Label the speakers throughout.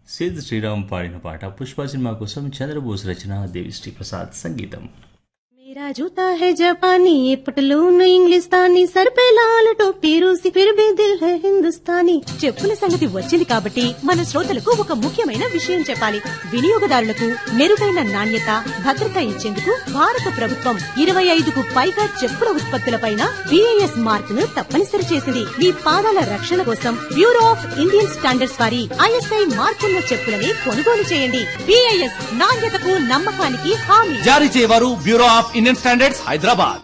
Speaker 1: సిద్ శ్రీరామ్ పాడిన పాట పుష్ప సినిమా కోసం చంద్రబోస్ రచన దేవిశ్రీ ప్రసాద్ సంగీతం
Speaker 2: मेरा जूता है जापानी ये पटलून इंग्लिस्तानी सर पे लाल टोपी रूसी फिर भी दिल है हिंदुस्तानी చెప్పుల సంగతి వచ్చింది కాబట్టి మన శ్రోతలకు ఒక ముఖ్యమైన విషయం చెప్పాలి వినియోగదారులకు మెరుగైన నాణ్యత భద్రత ఇచ్చేందుకు భారత ప్రభుత్వం ఇరవై ఐదుకు పైగా చెప్పుల ఉత్పత్తులపైన బిఐఎస్ మార్క్ ను తప్పనిసరి చేసింది మీ పాదాల రక్షణ కోసం బ్యూరో ఆఫ్ ఇండియన్ స్టాండర్డ్స్ వారి ఐఎస్ఐ మార్కున్న చెప్పులని కొనుగోలు చేయండి బిఐఎస్ నాణ్యతకు నమ్మకానికి హామీ
Speaker 3: జారీ చేయవారు bureau of Indian standards Hyderabad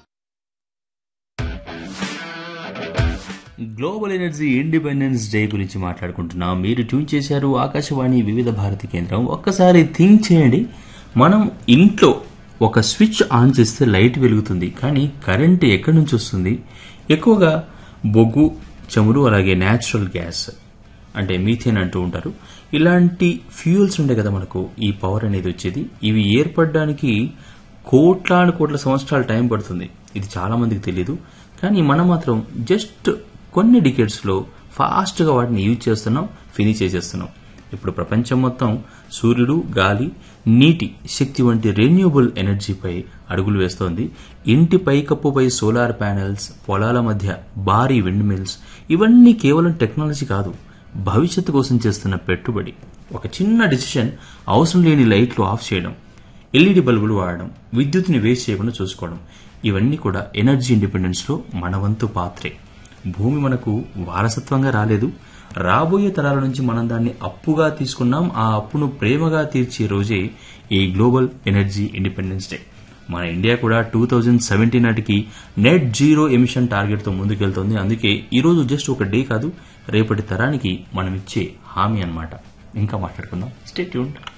Speaker 1: global energy independence day గురించి మాట్లాడుకుంటున్నాం మీరు ట్యూన్ చేశారు ఆకాశవాణి వివిధ భారతి కేంద్రం ఒక్కసారి థింక్ చేయండి మనం ఇంట్లో ఒక స్విచ్ ఆన్ చేస్తే లైట్ వెలుగుతుంది కానీ కరెంట్ ఎక్కడి నుంచి వస్తుంది ఎక్కువగా బొగ్గు చమురు అలాగే న్యాచురల్ గ్యాస్ అంటే మీథేన్ అంటూ ఉంటారు ఇలాంటి ఫ్యూయల్స్ ఉండే కదా మనకు ఈ పవర్ అనేది వచ్చేది ఇవి ఏర్పడడానికి కోట్లాను కోట్ల సంవత్సరాల టైం పడుతుంది ఇది చాలా మందికి తెలియదు కానీ మనం మాత్రం జస్ట్ కొన్ని డికెట్స్లో ఫాస్ట్గా వాటిని యూజ్ చేస్తున్నాం ఫినిష్ చేసేస్తున్నాం ఇప్పుడు ప్రపంచం మొత్తం సూర్యుడు గాలి నీటి శక్తి వంటి రెన్యూబుల్ ఎనర్జీపై అడుగులు వేస్తోంది ఇంటి పైకప్పుపై సోలార్ ప్యానెల్స్ పొలాల మధ్య భారీ విండ్ మిల్స్ ఇవన్నీ కేవలం టెక్నాలజీ కాదు భవిష్యత్తు కోసం చేస్తున్న పెట్టుబడి ఒక చిన్న డిసిషన్ అవసరం లేని లైట్లు ఆఫ్ చేయడం ఎల్ఈడి బల్బులు వాడడం విద్యుత్ని వేస్ట్ చేయకుండా చూసుకోవడం ఇవన్నీ కూడా ఎనర్జీ ఇండిపెండెన్స్లో మన వంతు పాత్రే భూమి మనకు వారసత్వంగా రాలేదు రాబోయే తరాల నుంచి మనం దాన్ని అప్పుగా తీసుకున్నాం ఆ అప్పును ప్రేమగా తీర్చే రోజే ఈ గ్లోబల్ ఎనర్జీ ఇండిపెండెన్స్ డే మన ఇండియా కూడా టూ థౌజండ్ సెవెంటీ నాటికి నెట్ జీరో ఎమిషన్ టార్గెట్తో ముందుకెళ్తోంది అందుకే ఈ రోజు జస్ట్ ఒక డే కాదు రేపటి తరానికి మనం ఇచ్చే హామీ అన్నమాట ఇంకా మాట్లాడుకుందాం స్టే ట్యూన్